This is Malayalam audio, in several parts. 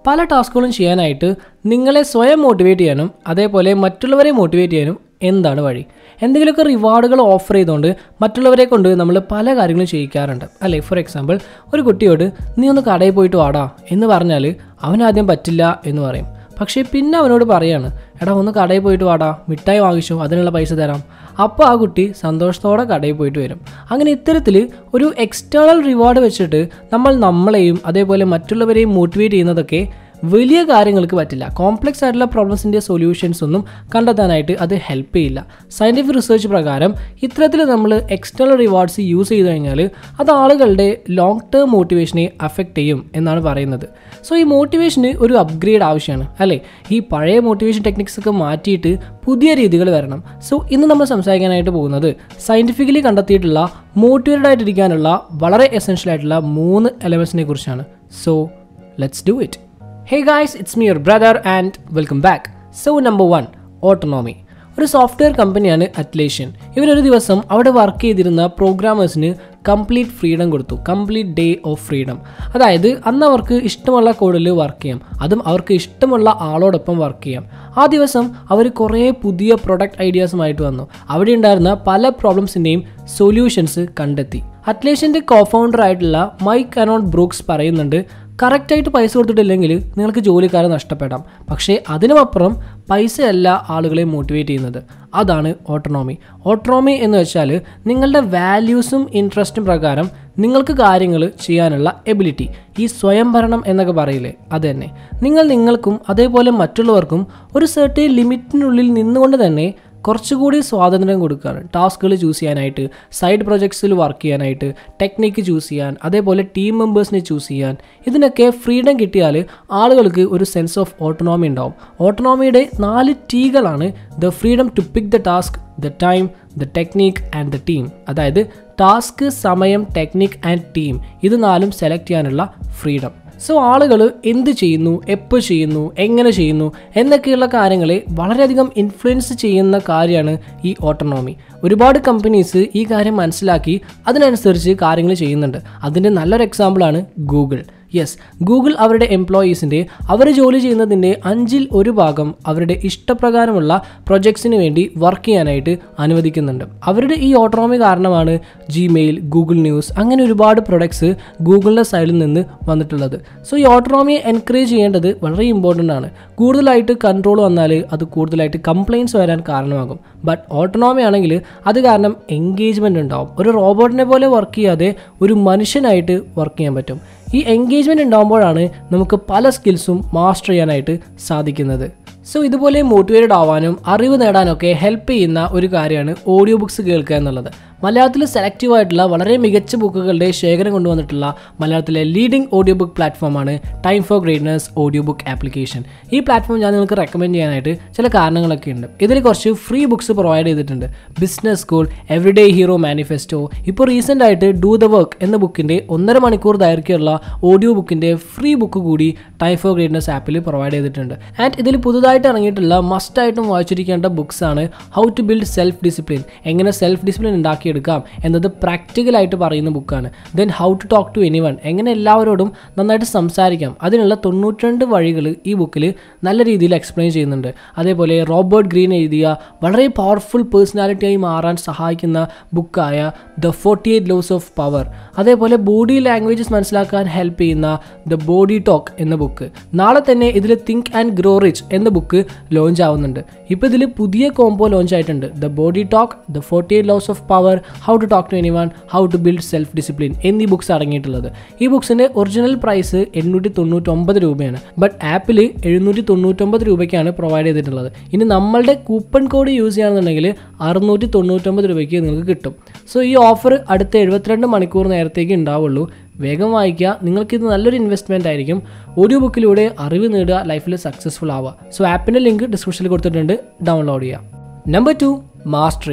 പല ടാസ്കുകളും ചെയ്യാനായിട്ട് നിങ്ങളെ സ്വയം മോട്ടിവേറ്റ് ചെയ്യാനും അതേപോലെ മറ്റുള്ളവരെ മോട്ടിവേറ്റ് ചെയ്യാനും എന്താണ് വഴി എന്തെങ്കിലുമൊക്കെ റിവാർഡുകൾ ഓഫർ ചെയ്തുകൊണ്ട് മറ്റുള്ളവരെ കൊണ്ട് നമ്മൾ പല കാര്യങ്ങളും ചെയ്യിക്കാറുണ്ട് അല്ലേ ഫോർ എക്സാമ്പിൾ ഒരു കുട്ടിയോട് നീ ഒന്ന് കടയിൽ പോയിട്ട് വാടാ എന്ന് പറഞ്ഞാൽ അവനാദ്യം പറ്റില്ല എന്ന് പറയും പക്ഷേ പിന്നെ അവനോട് പറയാണ് എടാ ഒന്ന് കടയിൽ പോയിട്ട് വാടാ മിഠായി വാങ്ങിച്ചോ അതിനുള്ള പൈസ തരാം അപ്പോൾ ആ കുട്ടി സന്തോഷത്തോടെ കടയിൽ പോയിട്ട് വരും അങ്ങനെ ഇത്തരത്തിൽ ഒരു എക്സ്റ്റേണൽ റിവാർഡ് വെച്ചിട്ട് നമ്മൾ നമ്മളെയും അതേപോലെ മറ്റുള്ളവരെയും മോട്ടിവേറ്റ് ചെയ്യുന്നതൊക്കെ വലിയ കാര്യങ്ങൾക്ക് പറ്റില്ല കോംപ്ലക്സ് ആയിട്ടുള്ള പ്രോബ്ലംസിൻ്റെ സൊല്യൂഷൻസ് ഒന്നും കണ്ടെത്താനായിട്ട് അത് ഹെൽപ്പ് ചെയ്യില്ല സയൻറ്റിഫിക് റിസർച്ച് പ്രകാരം ഇത്തരത്തിൽ നമ്മൾ എക്സ്റ്റേണൽ റിവാർഡ്സ് യൂസ് ചെയ്ത് കഴിഞ്ഞാൽ അത് ആളുകളുടെ ലോങ് ടേം മോട്ടിവേഷനെ അഫക്റ്റ് ചെയ്യും എന്നാണ് പറയുന്നത് സോ ഈ മോട്ടിവേഷന് ഒരു അപ്ഗ്രേഡ് ആവശ്യമാണ് അല്ലേ ഈ പഴയ മോട്ടിവേഷൻ ടെക്നിക്സ് ഒക്കെ മാറ്റിയിട്ട് പുതിയ രീതികൾ വരണം സോ ഇന്ന് നമ്മൾ സംസാരിക്കാനായിട്ട് പോകുന്നത് സയൻറ്റിഫിക്കലി കണ്ടെത്തിയിട്ടുള്ള മോട്ടിവേറ്റഡ് ആയിട്ടിരിക്കാനുള്ള വളരെ എസെൻഷ്യൽ ആയിട്ടുള്ള മൂന്ന് എലമെൻസിനെ കുറിച്ചാണ് so let's do it hey guys it's me your brother and welcome back so number one autonomy ഒരു സോഫ്റ്റ്വെയർ കമ്പനിയാണ് അറ്റ്ലേഷ്യൻ ഇവരൊരു ദിവസം അവിടെ വർക്ക് ചെയ്തിരുന്ന പ്രോഗ്രാമേഴ്സിന് കംപ്ലീറ്റ് ഫ്രീഡം കൊടുത്തു കംപ്ലീറ്റ് ഡേ ഓഫ് ഫ്രീഡം അതായത് അന്ന് അവർക്ക് ഇഷ്ടമുള്ള കോഡിൽ വർക്ക് ചെയ്യാം അതും അവർക്ക് ഇഷ്ടമുള്ള ആളോടൊപ്പം വർക്ക് ചെയ്യാം ആ ദിവസം അവർ കുറേ പുതിയ പ്രൊഡക്റ്റ് ഐഡിയാസുമായിട്ട് വന്നു അവിടെ ഉണ്ടായിരുന്ന പല പ്രോബ്ലംസിൻ്റെയും സൊല്യൂഷൻസ് കണ്ടെത്തി അറ്റ്ലേഷ്യൻ്റെ കോഫൗണ്ടർ ആയിട്ടുള്ള മൈക്ക് അനോൺ ബ്രൂക്സ് പറയുന്നുണ്ട് കറക്റ്റായിട്ട് പൈസ കൊടുത്തിട്ടില്ലെങ്കിൽ നിങ്ങൾക്ക് ജോലിക്കാരെ നഷ്ടപ്പെടാം പക്ഷേ അതിനുമപ്പുറം പൈസയല്ല ആളുകളെ മോട്ടിവേറ്റ് ചെയ്യുന്നത് അതാണ് ഓട്ടോണോമി ഓട്ടോണോമി എന്ന് വെച്ചാൽ നിങ്ങളുടെ വാല്യൂസും ഇൻട്രസ്റ്റും പ്രകാരം നിങ്ങൾക്ക് കാര്യങ്ങൾ ചെയ്യാനുള്ള എബിലിറ്റി ഈ സ്വയം ഭരണം എന്നൊക്കെ പറയില്ലേ അത് തന്നെ നിങ്ങൾ നിങ്ങൾക്കും അതേപോലെ മറ്റുള്ളവർക്കും ഒരു സെർട്ടേൺ ലിമിറ്റിനുള്ളിൽ നിന്നുകൊണ്ട് തന്നെ കുറച്ചുകൂടി സ്വാതന്ത്ര്യം കൊടുക്കുകയാണ് ടാസ്കുകൾ ചൂസ് ചെയ്യാനായിട്ട് സൈഡ് പ്രൊജക്ട്സിൽ വർക്ക് ചെയ്യാനായിട്ട് ടെക്നിക്ക് ചൂസ് ചെയ്യാൻ അതേപോലെ ടീം മെമ്പേഴ്സിനെ ചൂസ് ചെയ്യാൻ ഇതിനൊക്കെ ഫ്രീഡം കിട്ടിയാൽ ആളുകൾക്ക് ഒരു സെൻസ് ഓഫ് ഓട്ടോണോമി ഉണ്ടാവും ഓട്ടോണോമിയുടെ നാല് ടീകളാണ് the freedom to pick the task the time the technique and the team അതായത് ടാസ്ക് സമയം ടെക്നിക് ആൻഡ് ടീം ഇത് നാലും സെലക്ട് ചെയ്യാനുള്ള ഫ്രീഡം സോ ആളുകൾ എന്ത് ചെയ്യുന്നു എപ്പോൾ ചെയ്യുന്നു എങ്ങനെ ചെയ്യുന്നു എന്നൊക്കെയുള്ള കാര്യങ്ങളെ വളരെയധികം ഇൻഫ്ലുവൻസ് ചെയ്യുന്ന കാര്യമാണ് ഈ ഓട്ടോണോമി ഒരുപാട് കമ്പനീസ് ഈ കാര്യം മനസ്സിലാക്കി അതിനനുസരിച്ച് കാര്യങ്ങൾ ചെയ്യുന്നുണ്ട് അതിൻ്റെ നല്ലൊരു എക്സാമ്പിളാണ് ഗൂഗിൾ യെസ് ഗൂഗിൾ അവരുടെ എംപ്ലോയീസിൻ്റെ അവർ ജോലി ചെയ്യുന്നതിൻ്റെ അഞ്ചിൽ ഒരു ഭാഗം അവരുടെ ഇഷ്ടപ്രകാരമുള്ള പ്രൊജക്ട്സിന് വേണ്ടി വർക്ക് ചെയ്യാനായിട്ട് അനുവദിക്കുന്നുണ്ട് അവരുടെ ഈ ഓട്ടോണോമി കാരണമാണ് ജിമെയിൽ ഗൂഗിൾ ന്യൂസ് അങ്ങനെ ഒരുപാട് പ്രൊഡക്ട്സ് ഗൂഗിളിൻ്റെ സൈഡിൽ നിന്ന് വന്നിട്ടുള്ളത് സോ ഈ ഓട്ടോണോമിയെ എൻകറേജ് ചെയ്യേണ്ടത് വളരെ ഇമ്പോർട്ടൻ്റ് ആണ് കൂടുതലായിട്ട് കൺട്രോൾ വന്നാൽ അത് കൂടുതലായിട്ട് കംപ്ലയിൻസ് വരാൻ കാരണമാകും ബട്ട് ഓട്ടോണോമി ആണെങ്കിൽ അത് കാരണം എൻഗേജ്മെൻ്റ് ഉണ്ടാവും ഒരു റോബോട്ടിനെ പോലെ വർക്ക് ചെയ്യാതെ ഒരു മനുഷ്യനായിട്ട് വർക്ക് ചെയ്യാൻ പറ്റും ഈ എൻഗേജ്മെൻറ്റ് ഉണ്ടാകുമ്പോഴാണ് നമുക്ക് പല സ്കിൽസും മാസ്റ്റർ ചെയ്യാനായിട്ട് സാധിക്കുന്നത് സോ ഇതുപോലെ മോട്ടിവേറ്റഡ് ആവാനും അറിവ് നേടാനൊക്കെ ഹെൽപ്പ് ചെയ്യുന്ന ഒരു കാര്യമാണ് ഓഡിയോ ബുക്സ് കേൾക്കുക എന്നുള്ളത് മലയാളത്തിൽ സെലക്റ്റീവ് ആയിട്ടുള്ള വളരെ മികച്ച ബുക്കുകളുടെ ശേഖരം കൊണ്ടുവന്നിട്ടുള്ള മലയാളത്തിലെ ലീഡിംഗ് ഓഡിയോ ബുക്ക് പ്ലാറ്റ്ഫോമാണ് time for greatness audio book application ഈ പ്ലാറ്റ്ഫോം ഞാൻ നിങ്ങൾക്ക് റെക്കമെൻഡ് ചെയ്യാനായിട്ട് ചില കാരണങ്ങളൊക്കെ ഉണ്ട് ഇതിൽ കുറച്ച് ഫ്രീ ബുക്സ് പ്രൊവൈഡ് ചെയ്തിട്ടുണ്ട് business school everyday hero manifesto ഇപ്പോൾ റീസെൻ്റ് ആയിട്ട് ഡൂ ദ വർക്ക് എന്ന ബുക്കിൻ്റെ ഒന്നര മണിക്കൂർ ദൈർഘ്യമുള്ള ഓഡിയോ ബുക്കിൻ്റെ ഫ്രീ ബുക്ക് കൂടി ടൈം ഫോർ ഗ്രേറ്റ്നസ് ആപ്പിൽ പ്രൊവൈഡ് ചെയ്തിട്ടുണ്ട് ആൻഡ് ഇതിൽ പുതുതായിട്ട് ഇറങ്ങിയിട്ടുള്ള മസ്റ്റായിട്ടും വായിച്ചിരിക്കേണ്ട ബുക്സ് ആണ് how to build self discipline എങ്ങനെ സെൽഫ് ഡിസിപ്ലിൻ ഉണ്ടാക്കിയെടുക്കാം എന്നത് പ്രാക്ടിക്കലായിട്ട് പറയുന്ന ബുക്കാണ് then how to talk to anyone എങ്ങനെ എല്ലാവരോടും നന്നായിട്ട് സംസാരിക്കാം അതിനുള്ള തൊണ്ണൂറ്റിരണ്ട് വഴികൾ ഈ ബുക്കിൽ നല്ല രീതിയിൽ എക്സ്പ്ലെയിൻ ചെയ്യുന്നുണ്ട് അതേപോലെ റോബർട്ട് ഗ്രീൻ എഴുതിയ വളരെ പവർഫുൾ പേഴ്സണാലിറ്റിയായി മാറാൻ സഹായിക്കുന്ന ബുക്കായ the forty eight laws of power അതേപോലെ ബോഡി ലാംഗ്വേജസ് മനസ്സിലാക്കാൻ ഹെൽപ്പ് ചെയ്യുന്ന ദ ബോഡി ടോക്ക് എന്ന ബുക്ക് നാളെ തന്നെ ഇതിൽ തിങ്ക് ആൻഡ് ഗ്രോ റിച്ച് എന്ന ബുക്ക് ലോഞ്ച് ആവുന്നുണ്ട് ഇപ്പോൾ ഇതിൽ പുതിയ കോംബോ ലോഞ്ച് ആയിട്ടുണ്ട് the body talk the forty eight laws of power how to talk to anyone how to build self discipline എന്നീ ബുക്സ് അടങ്ങിയിട്ടുള്ളത് ഈ ബുക്സിൻ്റെ ഒറിജിനൽ പ്രൈസ് എണ്ണൂറ്റി തൊണ്ണൂറ്റൊമ്പത് രൂപയാണ് ബട്ട് ആപ്പിൽ എഴുന്നൂറ്റി തൊണ്ണൂറ്റൊമ്പത് രൂപയ്ക്കാണ് പ്രൊവൈഡ് ചെയ്തിട്ടുള്ളത് ഇനി നമ്മളുടെ കൂപ്പൺ കോഡ് യൂസ് ചെയ്യുകയാണെന്നുണ്ടെങ്കിൽ അറുന്നൂറ്റി തൊണ്ണൂറ്റൊമ്പത് രൂപയ്ക്ക് നിങ്ങൾക്ക് കിട്ടും സോ ഈ ഓഫർ അടുത്ത എഴുപത്തിരണ്ട് മണിക്കൂർ നേരത്തേക്ക് ഉണ്ടാവുള്ളൂ വേഗം വായിക്കുക നിങ്ങൾക്കിത് നല്ലൊരു ഇൻവെസ്റ്റ്മെൻ്റ് ആയിരിക്കും ഓഡിയോ ബുക്കിലൂടെ അറിവ് നേടുക ലൈഫിൽ സക്സസ്ഫുൾ ആവുക സോ ആപ്പിൻ്റെ ലിങ്ക് ഡിസ്ക്രിപ്ഷനിൽ കൊടുത്തിട്ടുണ്ട് ഡൗൺലോഡ് ചെയ്യുക number two mastery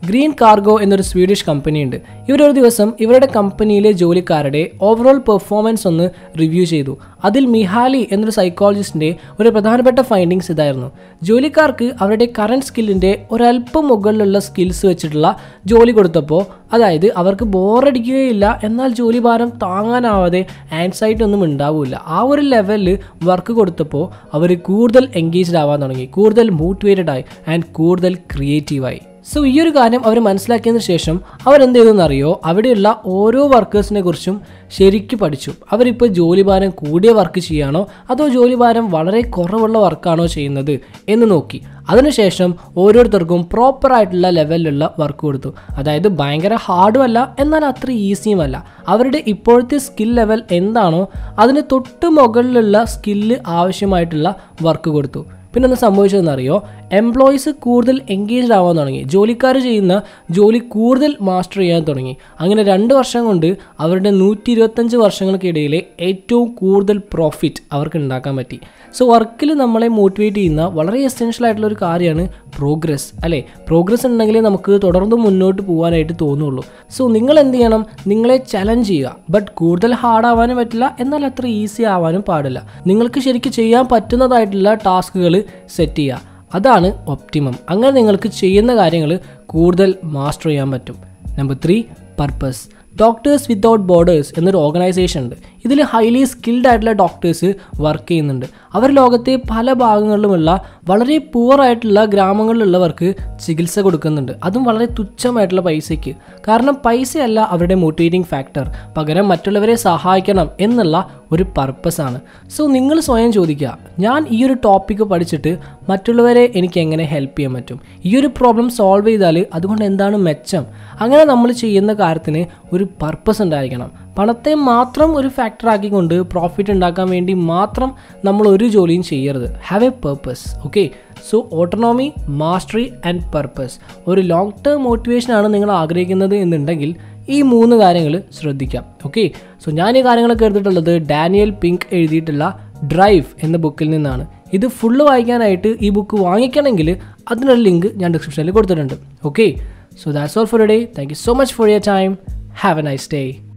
green cargo എന്നൊരു സ്വീഡിഷ് കമ്പനിയുണ്ട് ഇവരൊരു ദിവസം ഇവരുടെ കമ്പനിയിലെ ജോലിക്കാരുടെ ഓവറോൾ പെർഫോമൻസ് ഒന്ന് റിവ്യൂ ചെയ്തു അതിൽ മിഹാലി എന്നൊരു സൈക്കോളജിസ്റ്റിൻ്റെ ഒരു പ്രധാനപ്പെട്ട ഫൈൻഡിങ്സ് ഇതായിരുന്നു ജോലിക്കാർക്ക് അവരുടെ കറണ്ട് സ്കില്ലിൻ്റെ ഒരല്പം മുകളിലുള്ള സ്കിൽസ് വെച്ചിട്ടുള്ള ജോലി കൊടുത്തപ്പോൾ അതായത് അവർക്ക് ബോറടിക്കുകയില്ല എന്നാൽ ജോലി ഭാരം താങ്ങാനാവാതെ ആൻസൈറ്റി ഒന്നും ഉണ്ടാവില്ല ആ ഒരു ലെവലിൽ വർക്ക് കൊടുത്തപ്പോൾ അവർ കൂടുതൽ എൻഗേജ്ഡ് ആവാൻ തുടങ്ങി കൂടുതൽ മോട്ടിവേറ്റഡ് ആയി ആൻഡ് കൂടുതൽ ക്രിയേറ്റീവായി സോ ഈ ഒരു കാര്യം അവർ മനസ്സിലാക്കിയതിന് ശേഷം അവരെന്ത് ചെയ്തെന്നറിയോ അവിടെയുള്ള ഓരോ വർക്കേഴ്സിനെ കുറിച്ചും ശരിക്കും പഠിച്ചു അവരിപ്പോൾ ജോലിഭാരം കൂടിയ വർക്ക് ചെയ്യാണോ അതോ ജോലിഭാരം വളരെ കുറവുള്ള വർക്കാണോ ചെയ്യുന്നത് എന്ന് നോക്കി അതിനുശേഷം ഓരോരുത്തർക്കും പ്രോപ്പർ ആയിട്ടുള്ള ലെവലിലുള്ള വർക്ക് കൊടുത്തു അതായത് ഭയങ്കര ഹാർഡും അല്ല എന്നാൽ അത്ര ഈസിയും അല്ല അവരുടെ ഇപ്പോഴത്തെ സ്കിൽ ലെവൽ എന്താണോ അതിന് തൊട്ട് മുകളിലുള്ള സ്കില്ല് ആവശ്യമായിട്ടുള്ള വർക്ക് കൊടുത്തു പിന്നെ ഒന്ന് സംഭവിച്ചതെന്നറിയോ എംപ്ലോയീസ് കൂടുതൽ എൻഗേജ്ഡ് ആവാൻ തുടങ്ങി ജോലിക്കാർ ചെയ്യുന്ന ജോലി കൂടുതൽ മാസ്റ്റർ ചെയ്യാൻ തുടങ്ങി അങ്ങനെ രണ്ട് വർഷം കൊണ്ട് അവരുടെ നൂറ്റി ഇരുപത്തഞ്ച് വർഷങ്ങൾക്കിടയിലെ ഏറ്റവും കൂടുതൽ പ്രോഫിറ്റ് അവർക്ക് ഉണ്ടാക്കാൻ പറ്റി സോ വർക്കിൽ നമ്മളെ മോട്ടിവേറ്റ് ചെയ്യുന്ന വളരെ എസെൻഷ്യൽ ആയിട്ടുള്ള ഒരു കാര്യമാണ് പ്രോഗ്രസ് അല്ലേ പ്രോഗ്രസ് ഉണ്ടെങ്കിലേ നമുക്ക് തുടർന്ന് മുന്നോട്ട് പോകാനായിട്ട് തോന്നുള്ളൂ സോ നിങ്ങൾ എന്ത് ചെയ്യണം നിങ്ങളെ ചലഞ്ച് ചെയ്യുക ബട്ട് കൂടുതൽ ഹാർഡ് ആവാനും പറ്റില്ല എന്നാൽ അത്ര ഈസി ആവാനും പാടില്ല നിങ്ങൾക്ക് ശരിക്കും ചെയ്യാൻ പറ്റുന്നതായിട്ടുള്ള ടാസ്കുകൾ സെറ്റ് ചെയ്യുക അതാണ് ഒപ്റ്റിമം അങ്ങനെ നിങ്ങൾക്ക് ചെയ്യുന്ന കാര്യങ്ങൾ കൂടുതൽ മാസ്റ്റർ ചെയ്യാൻ പറ്റും number three purpose doctors without borders എന്നൊരു ഓർഗനൈസേഷൻ ഉണ്ട് ഇതിൽ ഹൈലി സ്കിൽഡ് ആയിട്ടുള്ള ഡോക്ടേഴ്സ് വർക്ക് ചെയ്യുന്നുണ്ട് അവർ ലോകത്തെ പല ഭാഗങ്ങളിലുമുള്ള വളരെ പുവർ ആയിട്ടുള്ള ഗ്രാമങ്ങളിലുള്ളവർക്ക് ചികിത്സ കൊടുക്കുന്നുണ്ട് അതും വളരെ തുച്ഛമായിട്ടുള്ള പൈസയ്ക്ക് കാരണം പൈസയല്ല അവരുടെ മോട്ടിവേറ്റിംഗ് ഫാക്ടർ പകരം മറ്റുള്ളവരെ സഹായിക്കണം എന്നുള്ള ഒരു പർപ്പസാണ് സോ നിങ്ങൾ സ്വയം ചോദിക്കുക ഞാൻ ഈ ഒരു ടോപ്പിക്ക് പഠിച്ചിട്ട് മറ്റുള്ളവരെ എനിക്ക് എങ്ങനെ ഹെൽപ്പ് ചെയ്യാൻ പറ്റും ഈ ഒരു പ്രോബ്ലം സോൾവ് ചെയ്താൽ അതുകൊണ്ട് എന്താണ് മെച്ചം അങ്ങനെ നമ്മൾ ചെയ്യുന്ന കാര്യത്തിന് ഒരു പർപ്പസ് ഉണ്ടായിരിക്കണം പണത്തെ മാത്രം ഒരു ഫാക്ടർ ആക്കിക്കൊണ്ട് പ്രോഫിറ്റ് ഉണ്ടാക്കാൻ വേണ്ടി മാത്രം നമ്മൾ ഒരു ജോലിയും ചെയ്യരുത് have a purpose okay so autonomy mastery and purpose ഒരു ലോങ് ടേം മോട്ടിവേഷനാണ് നിങ്ങൾ ആഗ്രഹിക്കുന്നത് എന്നുണ്ടെങ്കിൽ ഈ മൂന്ന് കാര്യങ്ങൾ ശ്രദ്ധിക്കാം ഓക്കെ സോ ഞാൻ ഈ കാര്യങ്ങളൊക്കെ എടുത്തിട്ടുള്ളത് ഡാനിയൽ പിങ്ക് എഴുതിയിട്ടുള്ള ഡ്രൈവ് എന്ന ബുക്കിൽ നിന്നാണ് ഇത് ഫുള്ള് വായിക്കാനായിട്ട് ഈ ബുക്ക് വാങ്ങിക്കണമെങ്കിൽ അതിനൊരു ലിങ്ക് ഞാൻ ഡിസ്ക്രിപ്ഷനിൽ കൊടുത്തിട്ടുണ്ട് okay so that's all for day thank you so much for your time have a nice day